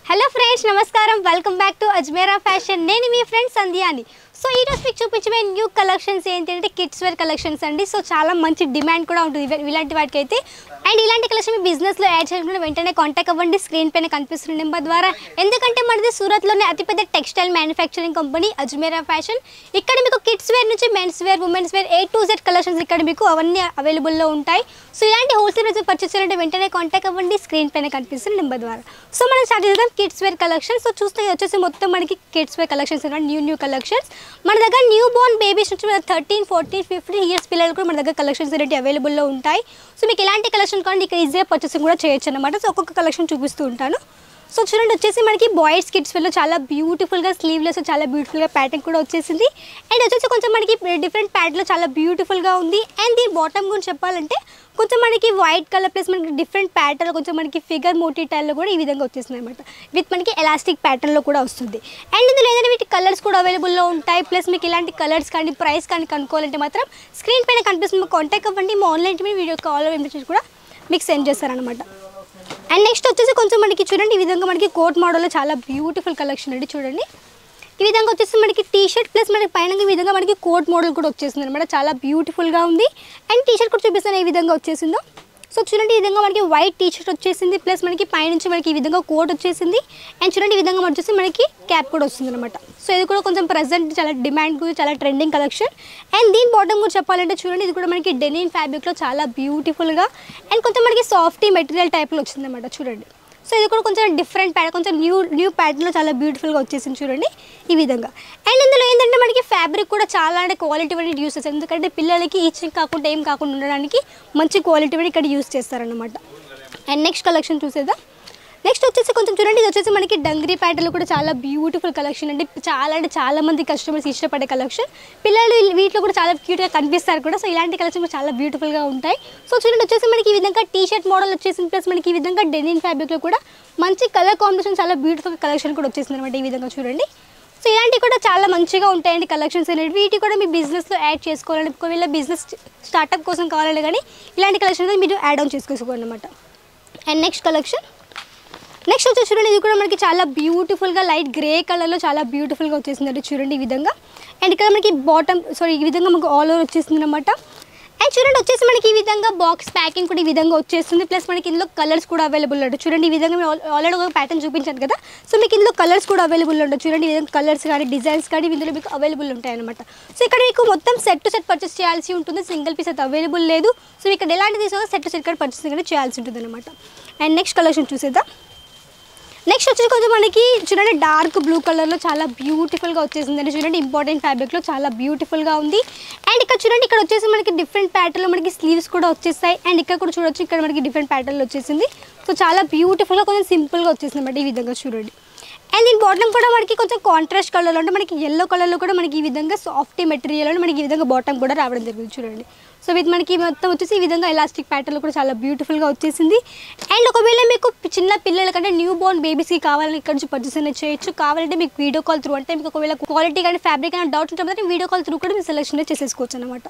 hello friends నమస్కారం welcome back to Ajmera fashion నేను మీ ఫ్రెండ్ సంధ్యాని సో ఈ రోజు మీకు చూపించే న్యూ కలెక్షన్స్ ఏంటంటే కిడ్స్ వేర్ కలెక్షన్స్ అండి సో చాలా మంచి డిమాండ్ కూడా ఉంటుంది ఇవ- ఇలాంటి వాటికి అయితే అండ్ ఇలాంటి కలెక్షన్ మీ బిజినెస్లో యాడ్ చేసుకుంటే వెంటనే కాంటాక్ట్ అవ్వండి స్క్రీన్ పైన కనిపిస్తున్న నెంబర్ ద్వారా ఎందుకంటే మనది సూరత్లోనే అతిపెద్ద textile manufacturing company Ajmera fashion ఇక్కడ మీకు కిడ్స్ వేర్ నుంచి men's wear women's wear A to Z collections ఇక్కడ మీకు అవన్నీ అవైలబుల్లో ఉంటాయి సో ఇలాంటి హోల్సేల్ రేట్స్ పర్చేస్ చేయాలంటే వెంటనే కాంటాక్ట్ అవ్వండి స్క్రీన్ పైన కనిపిస్తున్న నెంబర్ ద్వారా సో మనం స్టార్ట్ చేద్దాం కిడ్స్ వేర్ కలెక్షన్ సో చూస్తే ఇది వచ్చేసి మొత్తం మనకి kids wear collections new new collections మన దగ్గర న్యూ బోర్న్ బేబీస్ నుంచి మన థర్టీన్ ఫోర్టీన్ ఫిఫ్టీన్ ఇయర్స్ పిల్లలు కూడా మన దగ్గర కలెక్షన్స్ అనేవి అవైలబుల్లో ఉంటాయి సో మీకు ఎలాంటి కలెక్షన్ కావాలి ఇక్కడ ఈజీగా పర్చేసింగ్ కూడా చేయొచ్చు అనమాట సో ఒక్కొక్క కలెక్షన్ చూపిస్తూ ఉంటాను సో చూడండి వచ్చేసి మనకి బాయ్స్ కిడ్స్ వేర్లో చాలా బ్యూటిఫుల్గా స్లీవ్లెస్ చాలా బ్యూటిఫుల్గా ప్యాటర్న్ కూడా వచ్చేసింది అండ్ వచ్చేసి కొంచెం మనకి డిఫరెంట్ ప్యాటర్న్లో చాలా బ్యూటిఫుల్గా ఉంది అండ్ దీని బాటమ్ గురించి చెప్పాలంటే కొంచెం మనకి వైట్ కలర్ ప్లస్ మనకి డిఫరెంట్ ప్యాటర్న్ కొంచెం మనకి ఫిగర్ మోటీ టైల్లో కూడా ఈ విధంగా వచ్చేసింది అనమాట విత్ మనకి ఎలాస్టిక్ ప్యాటర్న్లో కూడా వస్తుంది అండ్ ఇందులో ఏంటంటే వీటి కలర్స్ కూడా అవైలబుల్లో ఉంటాయి ప్లస్ మీకు ఇలాంటి కలర్స్ కానీ ప్రైస్ కానీ కనుక్కోవాలంటే మాత్రం స్క్రీన్ పైన కనిపిస్తుంది కాంటాక్ట్ అవ్వండి మా ఆన్లైన్ వీడియో కాల్ ఇన్విటేషన్ కూడా మీకు సెండ్ చేస్తారనమాట అండ్ నెక్స్ట్ వచ్చేసి కొంచెం మనకి చూడండి ఈ విధంగా మనకి కోట్ మోడల్లో చాలా బ్యూటిఫుల్ కలెక్షన్ అండి చూడండి ఈ విధంగా వచ్చేసి మనకి టీ షర్ట్ ప్లస్ మనకి పైన ఈ విధంగా మనకి కోట్ మోడల్ కూడా వచ్చేసింది అనమాట చాలా బ్యూటిఫుల్గా ఉంది అండ్ టీ షర్ట్ కూడా చూపిస్తాను ఏ విధంగా వచ్చేసిందో సో చూడండి ఈ విధంగా మనకి వైట్ టీ షర్ట్ వచ్చేసింది ప్లస్ మనకి పైనుంచి మనకి ఈ విధంగా కోట్ వచ్చేసింది అండ్ చూడండి ఈ విధంగా వచ్చేసి మనకి క్యాప్ కూడా వస్తుంది అనమాట సో ఇది కూడా కొంచెం ప్రజెంట్ చాలా డిమాండ్ చాలా ట్రెండింగ్ కలెక్షన్ అండ్ దీని బాటమ్ కూడా చెప్పాలంటే చూడండి ఇది కూడా మనకి డెనిన్ ఫ్యాబ్రిక్లో చాలా బ్యూటిఫుల్గా అండ్ కొంచెం మనకి సాఫ్టీ మెటీరియల్ టైప్లో వచ్చింది అనమాట చూడండి సో ఇది కూడా కొంచెం డిఫరెంట్ ప్యాటర్న్ కొంచెం న్యూ న్యూ ప్యాటర్న్లో చాలా బ్యూటిఫుల్గా వచ్చేసింది చూడండి ఈ విధంగా అండ్ ఇందులో ఏంటంటే మనకి ఫ్యాబ్రిక్ కూడా చాలా అంటే క్వాలిటీ అనేది యూస్ చేస్తారు ఎందుకంటే పిల్లలకి ఈచింగ్ కాకుండా ఏం కాకుండా ఉండడానికి మంచి క్వాలిటీ అనేది ఇక్కడ యూస్ చేస్తారనమాట అండ్ నెక్స్ట్ కలెక్షన్ చూసేద్దాం నెక్స్ట్ వచ్చేసి కొంచెం చూడండి ఇది వచ్చేసి మనకి డంగ్రీ ప్యాటర్న్లో కూడా చాలా బ్యూటిఫుల్ కలెక్షన్ అంటే చాలా అంటే చాలా మంది కస్టమర్స్ ఇష్టపడే కలెక్షన్ పిల్లలు వీటిలో కూడా చాలా క్యూట్గా కనిపిస్తారు కూడా సో ఇలాంటి కలెక్షన్ కూడా చాలా బ్యూటిఫుల్గా ఉంటాయి సో చూడండి వచ్చేసి మనకి ఈ విధంగా టీ షర్ట్ మోడల్ వచ్చేసింది ప్లస్ మనకి ఈ విధంగా డెనిన్ ఫ్యాబ్రిక్లో కూడా మంచి కలర్ కాంబినేషన్ చాలా బ్యూటిఫుల్ కలెక్షన్ కూడా వచ్చేసింది అనమాట ఈ విధంగా చూడండి సో ఇలాంటివి కూడా చాలా మంచిగా ఉంటాయండి కలెక్షన్స్ అనేవి వీటి కూడా మీ బిజినెస్లో యాడ్ చేసుకోవాలని ఒకవేళ బిజినెస్ స్టార్ట్అప్ కోసం కావాలంటే కానీ ఇలాంటి కలెక్షన్ అనేది మీరు యాడ్ ఆన్ చేసుకోవాలి అనమాట అండ్ నెక్స్ట్ కలెక్షన్ నెక్స్ట్ వచ్చేసి చూడండి ఇది కూడా మనకి చాలా బ్యూటిఫుల్గా లైట్ గ్రే కలర్లో చాలా బ్యూటిఫుల్గా వచ్చేసిందండి చూడండి ఈ విధంగా అండ్ ఇక్కడ మనకి బాటమ్ సారీ ఈ విధంగా మనకు ఆల్ ఓవర్ వచ్చేసింది అనమాట అండ్ చూడండి వచ్చేసి మనకి ఈ విధంగా బాక్స్ ప్యాకింగ్ కూడా ఈ విధంగా వచ్చేస్తుంది ప్లస్ మనకి ఇందులో కలర్స్ కూడా అవైలబుల్ ఉంటుంది చూడండి ఈ విధంగా మేము ఆల్రెడీ ఒక ప్యాటర్న్ చూపించాను కదా సో మీకు ఇందులో కలర్స్ కూడా అవైలబుల్ ఉంటుంది చూడండి ఈ విధంగా కలర్స్ కానీ డిజైన్స్ కానీ ఇందులో మీకు అవైలబుల్ ఉంటాయి అనమాట సో ఇక్కడ మీకు మొత్తం సెట్ టు సెట్ పర్చేస్ చేయాల్సి ఉంటుంది సింగిల్ పీస్ అయితే అవైలబుల్ లేదు సో ఇక్కడ ఎలాంటి తీసుకోవాలి సెట్ టు సెట్ కూడా పర్చేస్ కానీ చేయాల్సి ఉంటుంది అనమాట అండ్ నెక్స్ట్ కలెక్షన్ చూసేద్దాం నెక్స్ట్ వచ్చేసి కొంచెం మనకి చూడండి డార్క్ బ్లూ కలర్లో చాలా బ్యూటిఫుల్గా వచ్చేసిందండి చూడండి ఇంపార్టెంట్ ఫ్యాబ్రిక్లో చాలా బ్యూటిఫుల్గా ఉంది అండ్ ఇక్కడ చూడండి ఇక్కడ వచ్చేసి మనకి డిఫరెంట్ ప్యాటర్న్లో మనకి స్లీవ్స్ కూడా వచ్చేస్తాయి అండ్ ఇక్కడ కూడా చూడొచ్చు ఇక్కడ మనకి డిఫరెంట్ ప్యాటర్న్లో వచ్చేసింది సో చాలా బ్యూటిఫుల్గా కొంచెం సింపుల్గా వచ్చేసింది అన్నమాట ఈ విధంగా చూడండి అండ్ దీని బాటమ్ కూడా మనకి కొంచెం కాంట్రాస్ట్ కలర్లో అంటే మనకి ఎల్లో కలర్లో కూడా మనకి ఈ విధంగా సాఫ్టీ మెటీరియల్ మనకి ఈ విధంగా బాటమ్ కూడా రావడం జరిగింది చూడండి సో ఇది మనకి మొత్తం వచ్చేసి ఈ విధంగా ఎలాస్టిక్ ప్యాటర్న్లో కూడా చాలా బ్యూటిఫుల్గా వచ్చేసింది అండ్ ఒకవేళ మీకు చిన్న పిల్లలకంటే న్యూ బోర్న్ బేబీస్కి కావాలని ఇక్కడ నుంచి పర్చేస్ అనేది చేయొచ్చు కావాలంటే మీకు వీడియో కాల్ త్రూ అంటే మీకు ఒకవేళ క్వాలిటీ కానీ ఫ్యాబ్రిక్ కానీ డౌట్ ఉంటే మాత్రం వీడియో కాల్ త్రూ కూడా మీరు సెలెక్షన్ చేసేసుకోవచ్చు అనమాట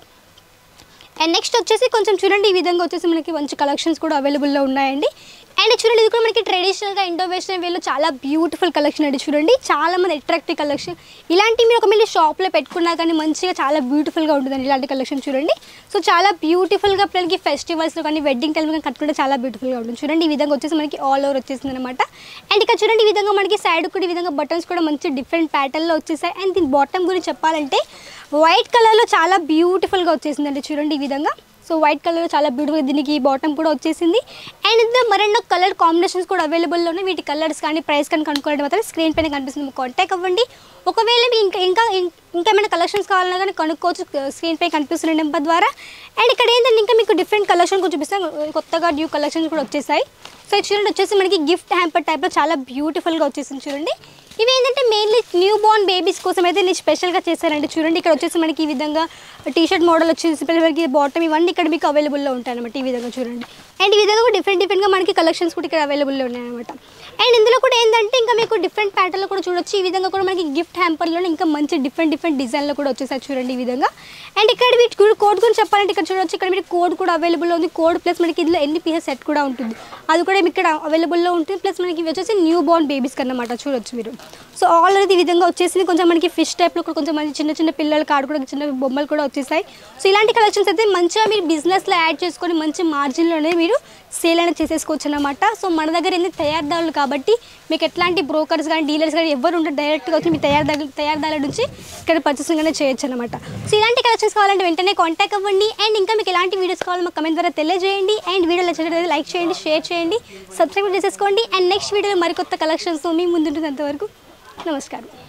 అండ్ నెక్స్ట్ వచ్చేసి కొంచెం చూడండి ఈ విధంగా వచ్చేసి మనకి మంచి కలెక్షన్స్ కూడా అవైలబుల్లో ఉన్నాయండి అండ్ చూడండి ఇది కూడా మనకి ట్రెడిషనల్గా ఇండో వెస్టర్న్ వేలో చాలా బ్యూటిఫుల్ కలెక్షన్ అండి చూడండి చాలా మంది అట్రాక్టివ్ కలెక్షన్ ఇలాంటి మీరు ఒక మీరు షాప్లో పెట్టుకున్నా కానీ మంచిగా చాలా బ్యూటిఫుల్గా ఉంటుందండి ఇలాంటి కలెక్షన్ చూడండి సో చాలా బ్యూటిఫుల్గా పిల్లలకి ఫెస్టివల్స్లో కానీ వెడ్డింగ్ టైం కానీ కట్టుకుంటే చాలా బ్యూటిఫుల్గా ఉంటుంది చూడండి ఈ విధంగా వచ్చేసి మనకి ఆల్ ఓవర్ వచ్చేసింది అనమాట అండ్ ఇక్కడ చూడండి ఈ విధంగా మనకి సైడ్ కూడా ఈ విధంగా బటన్స్ కూడా మంచి డిఫరెంట్ ప్యాటర్న్లో వచ్చేసాయి అండ్ దీని బాటమ్ గురించి చెప్పాలంటే వైట్ కలర్లో చాలా బ్యూటిఫుల్గా వచ్చేసిందండి చూడండి ఈ విధంగా సో వైట్ కలర్ చాలా బ్యూటిఫుల్ దీనికి బాటమ్ కూడా వచ్చేసింది అండ్ ఇందులో మరెన్నో కలర్ కాంబినేషన్స్ కూడా అవైలబుల్లో ఉన్నాయి వీటి కలర్స్ కానీ ప్రైస్ కానీ కనుక్కోవడం మాత్రం స్క్రీన్ పైన కనిపిస్తుంది కాంటాక్ట్ అవ్వండి ఒకవేళ మీకు ఇంకా ఇంకా ఇంకేమైనా కలెక్షన్స్ కావాలన్నా కానీ కనుక్కోవచ్చు స్క్రీన్ పై కనిపిస్తున్న నెంబర్ ద్వారా అండ్ ఇక్కడ ఏంటంటే ఇంకా మీకు డిఫరెంట్ కలెక్షన్ కూడా చూపిస్తాం కొత్తగా న్యూ కలెక్షన్స్ కూడా వచ్చేసాయి సో ఇది చూడండి వచ్చేసి మనకి గిఫ్ట్ హ్యాంపర్ టైప్లో చాలా బ్యూటిఫుల్గా వచ్చేసింది చూడండి ఇవి ఏంటంటే మెయిన్లీ న్యూ బోర్న్ బేబీస్ కోసం అయితే నేను స్పెషల్గా చేశానండి చూడండి ఇక్కడ వచ్చేసి మనకి ఈ విధంగా టీ షర్ట్ మోడల్ వచ్చేసి పిల్లలకి బాటమ్ ఇవన్నీ ఇక్కడ మీకు అవైలబుల్లో ఉంటాయి అనమాట ఈ విధంగా చూడండి అండ్ ఈ విధంగా కూడా డిఫరెంట్ డిఫరెంట్గా మనకి కలెక్షన్స్ కూడా ఇక్కడ అవైలబుల్లో ఉన్నాయన్నమాట అండ్ ఇందులో కూడా ఏంటంటే ఇంకా మీకు డిఫరెంట్ ప్యాటర్న్లో కూడా చూడొచ్చు ఈ విధంగా కూడా మనకి గిఫ్ట్ హ్యాంపర్లో ఇంకా మంచి డిఫరెంట్ డిఫరెంట్ డిజైన్లో కూడా వచ్చేసాయి చూడండి ఈ విధంగా అండ్ ఇక్కడ వీటి కూడా కోడ్ గురించి చెప్పాలంటే ఇక్కడ చూడొచ్చు ఇక్కడ మీకు కోడ్ కూడా అవైలబుల్ ఉంది కోడ్ ప్లస్ మనకి ఇందులో ఎన్ని పీసెస్ సెట్ కూడా ఉంటుంది అది కూడా మీకు ఇక్కడ అవైలబుల్లో ఉంటుంది ప్లస్ మనకి ఇవి వచ్చేసి న్యూ బోర్న్ బేబీస్ అన్నమాట చూడొచ్చు మీరు సో ఆల్రెడీ ఈ విధంగా వచ్చేసింది కొంచెం మనకి ఫిష్ టైప్లో కూడా కొంచెం మంచి చిన్న చిన్న పిల్లల కాడు కూడా చిన్న బొమ్మలు కూడా వచ్చేసాయి సో ఇలాంటి కలెక్షన్స్ అయితే మంచిగా మీరు బిజినెస్లో యాడ్ చేసుకొని మంచి మార్జిన్లోనే మీరు సేల్ అనేది చేసేసుకోవచ్చు అనమాట సో మన దగ్గర ఏంది తయారుదారులు కాబట్టి మీకు ఎట్లాంటి బ్రోకర్స్ కానీ డీలర్స్ కానీ ఎవరు ఉండరు డైరెక్ట్గా వచ్చి మీ తయారుదారు తయారుదారుల నుంచి ఇక్కడ పర్చేసింగ్ అనేది చేయొచ్చు అనమాట సో ఇలాంటి కలెక్షన్స్ కావాలంటే వెంటనే కాంటాక్ట్ అవ్వండి అండ్ ఇంకా మీకు ఎలాంటి వీడియోస్ కావాలో మాకు కమెంట్ ద్వారా తెలియజేయండి అండ్ వీడియో నచ్చినట్లయితే లైక్ చేయండి షేర్ చేయండి సబ్స్క్రైబ్ చేసేసుకోండి అండ్ నెక్స్ట్ వీడియోలో మరికొత్త కలెక్షన్స్ మీ ముందుంటుంది అంతవరకు నమస్కారం